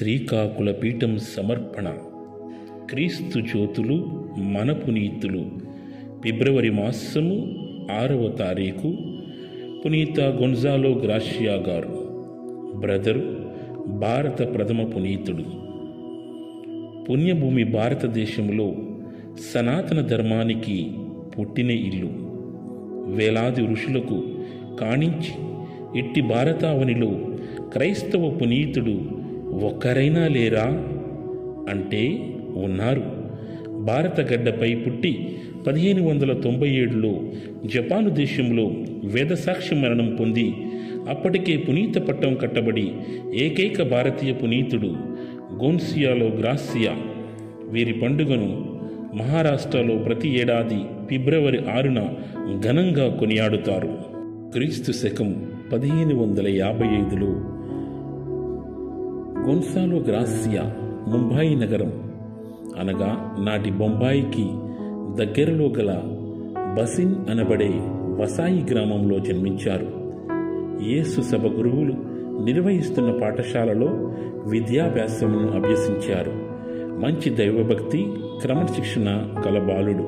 శ్రీకాకుళ పీఠం సమర్పణ క్రీస్తు జ్యోతులు మన పునీతులు ఫిబ్రవరి మాసము ఆరవ తారీఖు పునీత గొన్జాలో గ్రాషియా గారు బ్రదరు భారత ప్రథమ పునీతుడు పుణ్యభూమి భారతదేశంలో సనాతన ధర్మానికి పుట్టిన ఇల్లు వేలాది ఋషులకు కాణించి ఇట్టి భారతావనిలో క్రైస్తవ పునీతుడు ఒక్కరైనా లేరా అంటే ఉన్నారు భారత గడ్డపై పుట్టి పదిహేను వందల తొంభై ఏడులో జపాను దేశంలో వేదసాక్షి మరణం పొంది అప్పటికే పునీత పట్టం కట్టబడి ఏకైక భారతీయ పునీతుడు గోన్సియాలో గ్రాసియా వీరి పండుగను మహారాష్ట్రలో ప్రతి ఏడాది ఫిబ్రవరి ఆరున ఘనంగా కొనియాడుతారు క్రీస్తు శకం పదిహేను వందల యాభై ఐదులో గొన్సాలో గ్రాసియా ముంబాయి నగరం అనగా నాటి బొంబాయికి దగ్గరలో గల బసిన్ అనబడే వసాయి గ్రామంలో జన్మించారు యేసు సభ గురువులు నిర్వహిస్తున్న పాఠశాలలో విద్యాభ్యాసమును అభ్యసించారు మంచి దైవభక్తి క్రమశిక్షణ గల బాలుడు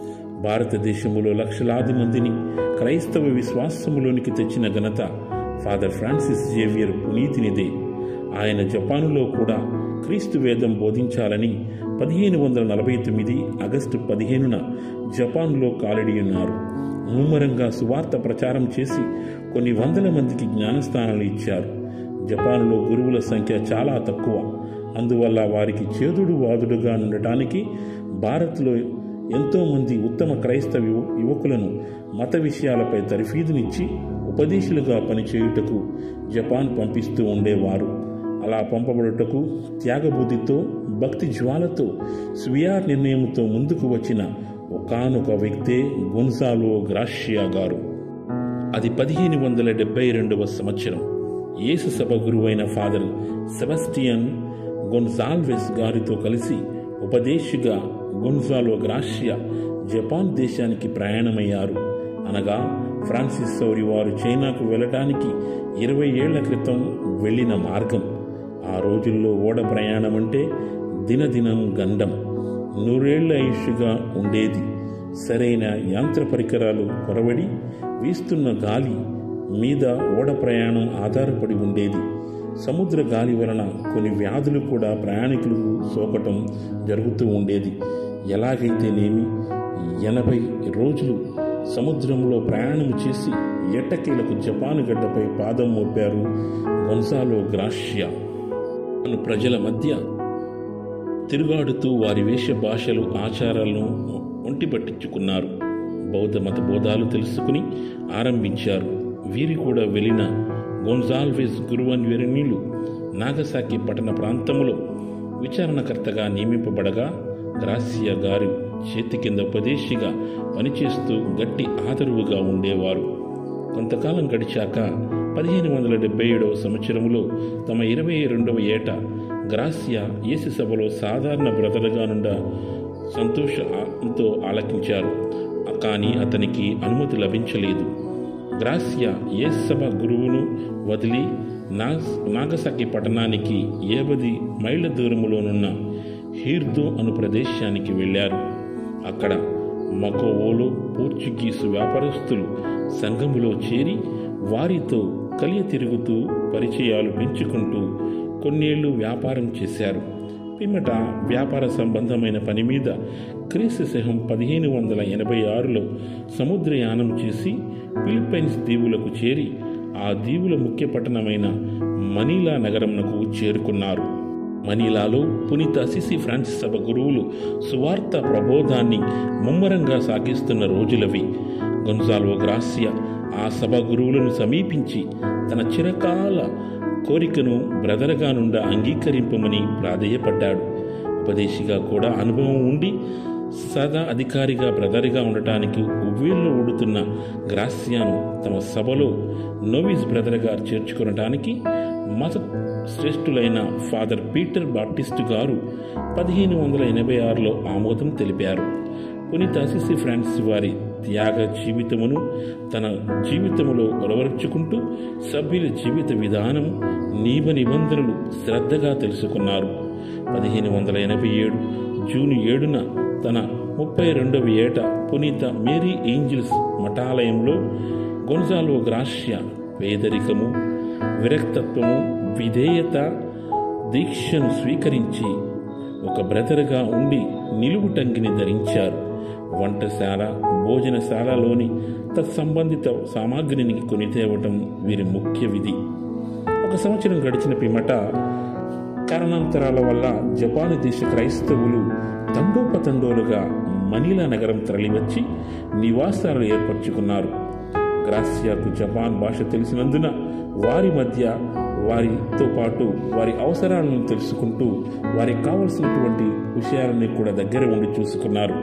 భారతదేశంలో లక్షలాది మందిని క్రైస్తవ విశ్వాసములోనికి తెచ్చిన ఘనత ఫాదర్ ఫ్రాన్సిస్ జేవియర్ పునీతినిదే ఆయన జపానులో కూడా క్రీస్తు వేదం బోధించాలని పదిహేను వందల నలభై తొమ్మిది ఆగస్టు పదిహేనున జపాన్లో కాలడి ఉన్నారు ముమ్మరంగా సువార్త ప్రచారం చేసి కొన్ని వందల మందికి జ్ఞానస్థానాలు ఇచ్చారు జపాన్లో గురువుల సంఖ్య చాలా తక్కువ అందువల్ల వారికి చేదుడు వాదుడుగా ఉండటానికి భారత్లో ఎంతోమంది ఉత్తమ క్రైస్తవ యువ యువకులను మత విషయాలపై తర్ఫీదునిచ్చి ఉపదేశులుగా పనిచేయుటకు జపాన్ పంపిస్తూ ఉండేవారు అలా పంపబడుటకు త్యాగబుద్ధితో భక్తి జ్వాలతో స్వీయ నిర్ణయంతో ముందుకు వచ్చిన ఒకానొక వ్యక్తే గొన్సాలో గ్రాషియా గారు అది పదిహేను వందల డెబ్బై రెండవ సంవత్సరం యేసు సభ గురువైన ఫాదర్ సెబస్టియన్ గొన్సాల్వెస్ గారితో కలిసి ఉపదేశిగా గొన్సాలో గ్రాషియా జపాన్ దేశానికి ప్రయాణమయ్యారు అనగా ఫ్రాన్సిస్ సౌరి వారు చైనాకు వెళ్ళటానికి ఇరవై ఏళ్ల క్రితం వెళ్ళిన మార్గం ఆ రోజుల్లో ఓడ ప్రయాణం అంటే దినదినం గండం నూరేళ్ల ఆయుష్గా ఉండేది సరైన యంత్ర పరికరాలు కొరవడి వీస్తున్న గాలి మీద ఓడ ప్రయాణం ఆధారపడి ఉండేది సముద్ర గాలి వలన కొన్ని వ్యాధులు కూడా ప్రయాణికులకు సోకటం జరుగుతూ ఉండేది ఎలాగైతేనేమి ఎనభై రోజులు సముద్రంలో ప్రయాణం చేసి ఎట్టకేలకు జపాన్ గడ్డపై పాదం మోపారు గొన్సాలో గ్రాషియా అను ప్రజల మధ్య తిరుగాడుతూ వారి వేష భాషలు ఆచారాలను ఒంటిపట్టించుకున్నారు బౌద్ధ మత బోధాలు తెలుసుకుని ఆరంభించారు వీరి కూడా వెళ్ళిన గొన్జాల్వేస్ గురువన్ వెరినీలు నాగసాకి పట్టణ ప్రాంతంలో విచారణకర్తగా నియమింపబడగా గ్రాసియా గారి చేతి కింద ఉపదేశిగా పనిచేస్తూ గట్టి ఆదరువుగా ఉండేవారు కొంతకాలం గడిచాక పదిహేను వందల డెబ్బై ఏడవ సంవత్సరంలో తమ ఇరవై రెండవ ఏట గ్రాసియా యేసు సభలో సాధారణ బ్రదరుగా నుండ సంతోషంతో ఆలకించారు కానీ అతనికి అనుమతి లభించలేదు గ్రాసియా యేసు సభ గురువును వదిలి నాగసాకి పట్టణానికి ఏబది మైళ్ళ దూరములోనున్న హీర్దో అను ప్రదేశానికి వెళ్ళారు అక్కడ మకోవోలో పోర్చుగీసు వ్యాపారస్తులు సంఘములో చేరి వారితో కలియ తిరుగుతూ పరిచయాలు పెంచుకుంటూ కొన్నేళ్లు వ్యాపారం చేశారు పిమ్మట వ్యాపార సంబంధమైన పని మీద క్రీస్తు శహం పదిహేను వందల ఎనభై ఆరులో సముద్రయానం చేసి ఫిలిప్పైన్స్ దీవులకు చేరి ఆ దీవుల ముఖ్య పట్టణమైన మనీలా నగరంనకు చేరుకున్నారు మనీలాలో పునీత అసిసి ఫ్రాన్సిస్ సభ గురువులు సువార్త ప్రబోధాన్ని ముమ్మరంగా సాగిస్తున్న రోజులవి గొన్సాల్వో గ్రాసియా ఆ సభ గురువులను సమీపించి తన చిరకాల కోరికను బ్రదర్గా నుండా అంగీకరింపమని ప్రాధేయపడ్డాడు ఉపదేశిగా కూడా అనుభవం ఉండి సదా అధికారిగా బ్రదర్గా ఉండటానికి ఉవ్వేళ్ళు ఊడుతున్న గ్రాసియాను తమ సభలో నోవిస్ బ్రదర్గా చేర్చుకునటానికి మత శ్రేష్ఠులైన ఫాదర్ పీటర్ బాప్టిస్ట్ గారు పదిహేను వందల ఎనభై ఆరులో ఆమోదం తెలిపారు పునీత అసిసి ఫ్రాన్సిస్ వారి త్యాగ జీవితమును తన జీవితములో అలవరుచుకుంటూ సభ్యుల జీవిత విధానం నియమ నిబంధనలు శ్రద్ధగా తెలుసుకున్నారు పదిహేను వందల ఎనభై ఏడు జూన్ ఏడున తన ముప్పై రెండవ ఏట పునీత మేరీ ఏంజిల్స్ మఠాలయంలో గొన్జాలో గ్రాష్య పేదరికము విరక్తత్వము విధేయత దీక్షను స్వీకరించి ఒక బ్రదర్గా ఉండి నిలువుటంగిని ధరించారు వంటశాల భోజనశాలలోని తత్సంబంధిత సామాగ్రిని కొనితేవటం వీరి ముఖ్య విధి ఒక సంవత్సరం గడిచిన పిమ్మట కారణాంతరాల వల్ల జపాను దేశ క్రైస్తవులు తండోపతండోలుగా మనీలా నగరం తరలివచ్చి నివాసాలు ఏర్పరచుకున్నారు గ్రాసియాకు జపాన్ భాష తెలిసినందున వారి మధ్య వారితో పాటు వారి అవసరాలను తెలుసుకుంటూ వారికి కావలసినటువంటి విషయాలని కూడా దగ్గర ఉండి చూసుకున్నారు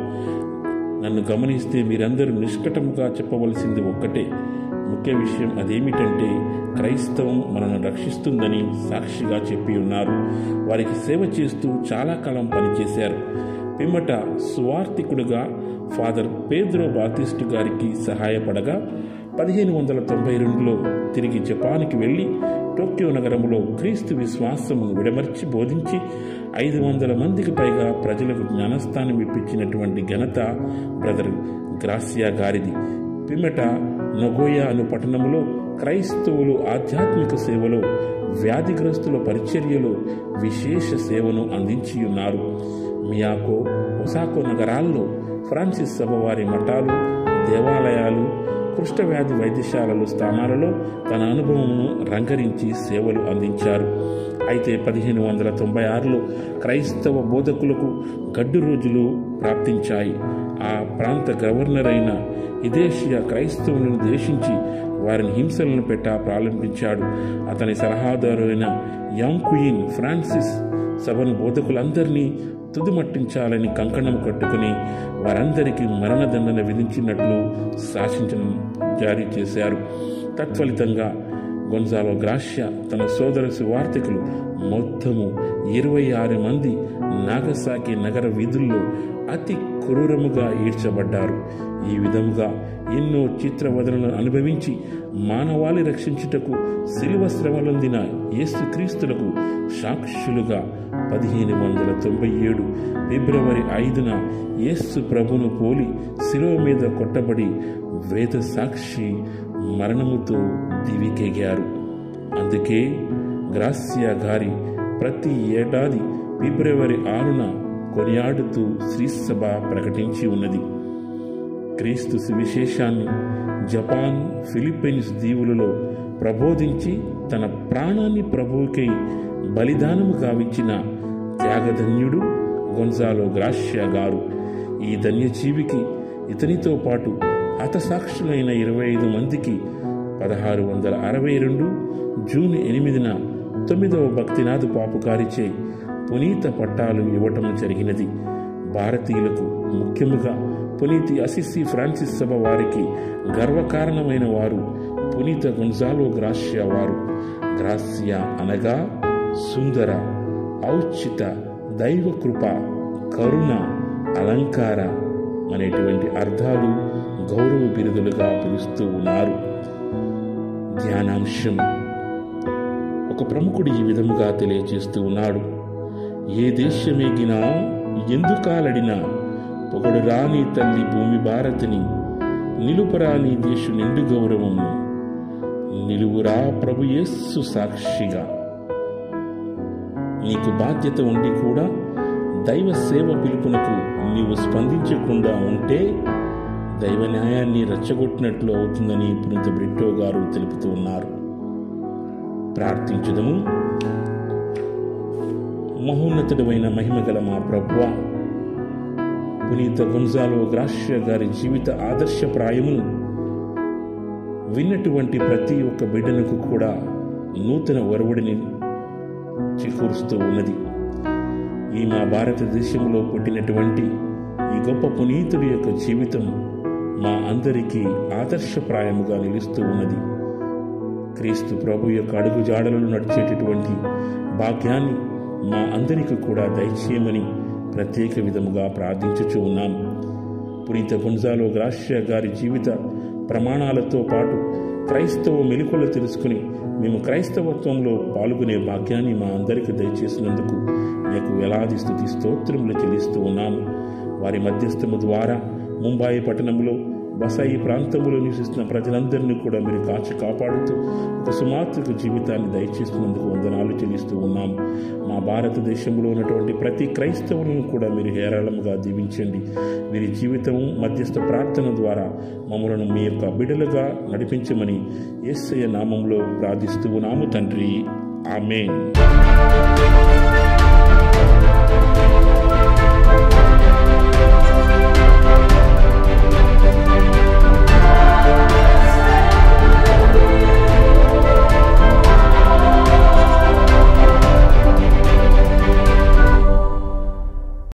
నన్ను గమనిస్తే మీరందరూ నిష్కటముగా చెప్పవలసింది ఒక్కటే ముఖ్య విషయం అదేమిటంటే క్రైస్తవం మనను రక్షిస్తుందని సాక్షిగా చెప్పి ఉన్నారు వారికి సేవ చేస్తూ చాలా కాలం పనిచేశారు పిమ్మట స్వార్థికుడుగా ఫాదర్ పేద్రో బాతిస్టు గారికి సహాయపడగా పదిహేను వందల తొంభై రెండులో తిరిగి జపాన్కి వెళ్ళి టోక్యో నగరంలో క్రీస్తు విశ్వాసమును విడమర్చి బోధించి ఐదు వందల మందికి పైగా ప్రజలకు జ్ఞానస్థానం ఇప్పించినటువంటి ఘనత బ్రదర్ గ్రాసియా గారిది పిమ్మట నగోయా అను పట్టణంలో క్రైస్తవులు ఆధ్యాత్మిక సేవలో వ్యాధిగ్రస్తుల పరిచర్యలో విశేష సేవను అందించి ఉన్నారు మియాకో ఒసాకో నగరాల్లో ఫ్రాన్సిస్ సభ వారి మఠాలు దేవాలయాలు కుష్ఠవ్యాధి వైద్యశాలలు స్థానాలలో తన అనుభవమును రంగరించి సేవలు అందించారు అయితే పదిహేను వందల తొంభై ఆరులో క్రైస్తవ బోధకులకు గడ్డు రోజులు ప్రాప్తించాయి ఆ ప్రాంత గవర్నర్ అయిన ఇదేషియా క్రైస్తవులను దేశించి వారిని హింసలను పెట్ట ప్రారంభించాడు అతని సలహాదారు అయిన యాంకుయిన్ ఫ్రాన్సిస్ సభను బోధకులందరినీ తుదిమట్టించాలని కంకణం కట్టుకుని వారందరికీ మరణదండన విధించినట్లు శాసించడం జారీ చేశారు తత్ఫలితంగా గొన్జాలో గ్రాష్య తన సోదర సువార్థికులు మొత్తము ఇరవై ఆరు మంది నాగసాకి నగర వీధుల్లో అతి క్రూరముగా ఈడ్చబడ్డారు ఈ విధముగా ఎన్నో చిత్రవదనలను అనుభవించి మానవాళి రక్షించుటకు శిలువ శ్రమలొందిన యేసుక్రీస్తులకు సాక్షులుగా పదిహేను వందల తొంభై ఏడు ఫిబ్రవరి ఐదున యేసు ప్రభును పోలి శిలువ మీద కొట్టబడి వేద సాక్షి మరణముతో దివికెగారు అందుకే గ్రాసియా గారి ప్రతి ఏడాది ఫిబ్రవరి ఆరున కొనియాడుతూ శ్రీసభ ప్రకటించి ఉన్నది క్రీస్తు సువిశేషాన్ని జపాన్ ఫిలిప్పైన్స్ దీవులలో ప్రబోధించి తన ప్రాణాన్ని ప్రభువుకై బలిదానము గావించిన త్యాగధన్యుడు గొన్జాలో గ్రాష్యా గారు ఈ ధన్యజీవికి ఇతనితో పాటు హతసాక్షులైన ఇరవై ఐదు మందికి పదహారు వందల అరవై రెండు జూన్ ఎనిమిదిన తొమ్మిదవ భక్తినాథ్ పాపుకారిచే పునీత పట్టాలు ఇవ్వటం జరిగినది భారతీయులకు ముఖ్యముగా పునీతి అసిసి ఫ్రాన్సిస్ సభ వారికి గర్వకారణమైన వారు పునీత గొన్జాలో గ్రాసియా వారు గ్రాసియా అనగా సుందర ఔచిత దైవ కృప కరుణ అలంకార అనేటువంటి అర్థాలు గౌరవ బిరుదులుగా పిలుస్తూ ఉన్నారు ధ్యానాంశం ఒక ప్రముఖుడు ఈ విధముగా తెలియజేస్తూ ఉన్నాడు ఏ దేశమేగినా ఎందుకాలడినా పొగడు రాని తల్లి భూమి భారతిని నిలుపరాని దేశ నిండు గౌరవము నిలువురా ప్రభు యేస్సు సాక్షిగా నీకు బాధ్యత ఉండి కూడా దైవ సేవ పిలుపునకు నీవు స్పందించకుండా ఉంటే దైవ న్యాయాన్ని రెచ్చగొట్టినట్లు అవుతుందని పునీత బ్రిట్టో గారు తెలుపుతూ ఉన్నారు ప్రార్థించుదము మహోన్నతుడమైన మహిమగల మా ప్రభువ పునీత గొన్జాలో గ్రాష్య గారి జీవిత ఆదర్శప్రాయమును విన్నటువంటి ప్రతి ఒక్క బిడ్డలకు కూడా నూతన వరవుడిని చేకూరుస్తూ ఉన్నది ఈ మా భారతదేశంలో పుట్టినటువంటి ఈ గొప్ప పునీతుడి యొక్క జీవితం మా అందరికీ ఆదర్శప్రాయముగా నిలుస్తూ ఉన్నది క్రీస్తు ప్రభు యొక్క అడుగు జాడలలో నడిచేటటువంటి భాగ్యాన్ని మా అందరికి కూడా దయచేయమని ప్రత్యేక విధముగా ప్రార్థించుచూ ఉన్నాం పునీత గుంజాలో గ్రాష్య గారి జీవిత ప్రమాణాలతో పాటు క్రైస్తవ మెలుకలు తెలుసుకుని మేము క్రైస్తవత్వంలో పాల్గొనే భాగ్యాన్ని మా అందరికీ దయచేసినందుకు మీకు వేలాది స్థుతి స్తోత్రములు చెల్లిస్తూ ఉన్నాము వారి మధ్యస్థము ద్వారా ముంబాయి పట్టణంలో బసాయి ప్రాంతంలో నివసిస్తున్న ప్రజలందరినీ కూడా మీరు కాచి కాపాడుతూ ఒక సుమాత్రిక జీవితాన్ని దయచేస్తున్నందుకు వందనాలు చెల్లిస్తూ ఉన్నాం మా భారతదేశంలో ఉన్నటువంటి ప్రతి క్రైస్తవులను కూడా మీరు హేరాళముగా దీవించండి వీరి జీవితం మధ్యస్థ ప్రార్థన ద్వారా మమ్మలను మీ యొక్క బిడలుగా నడిపించమని యేసయ్య నామంలో ప్రార్థిస్తూ ఉన్నాము తండ్రి ఆమెన్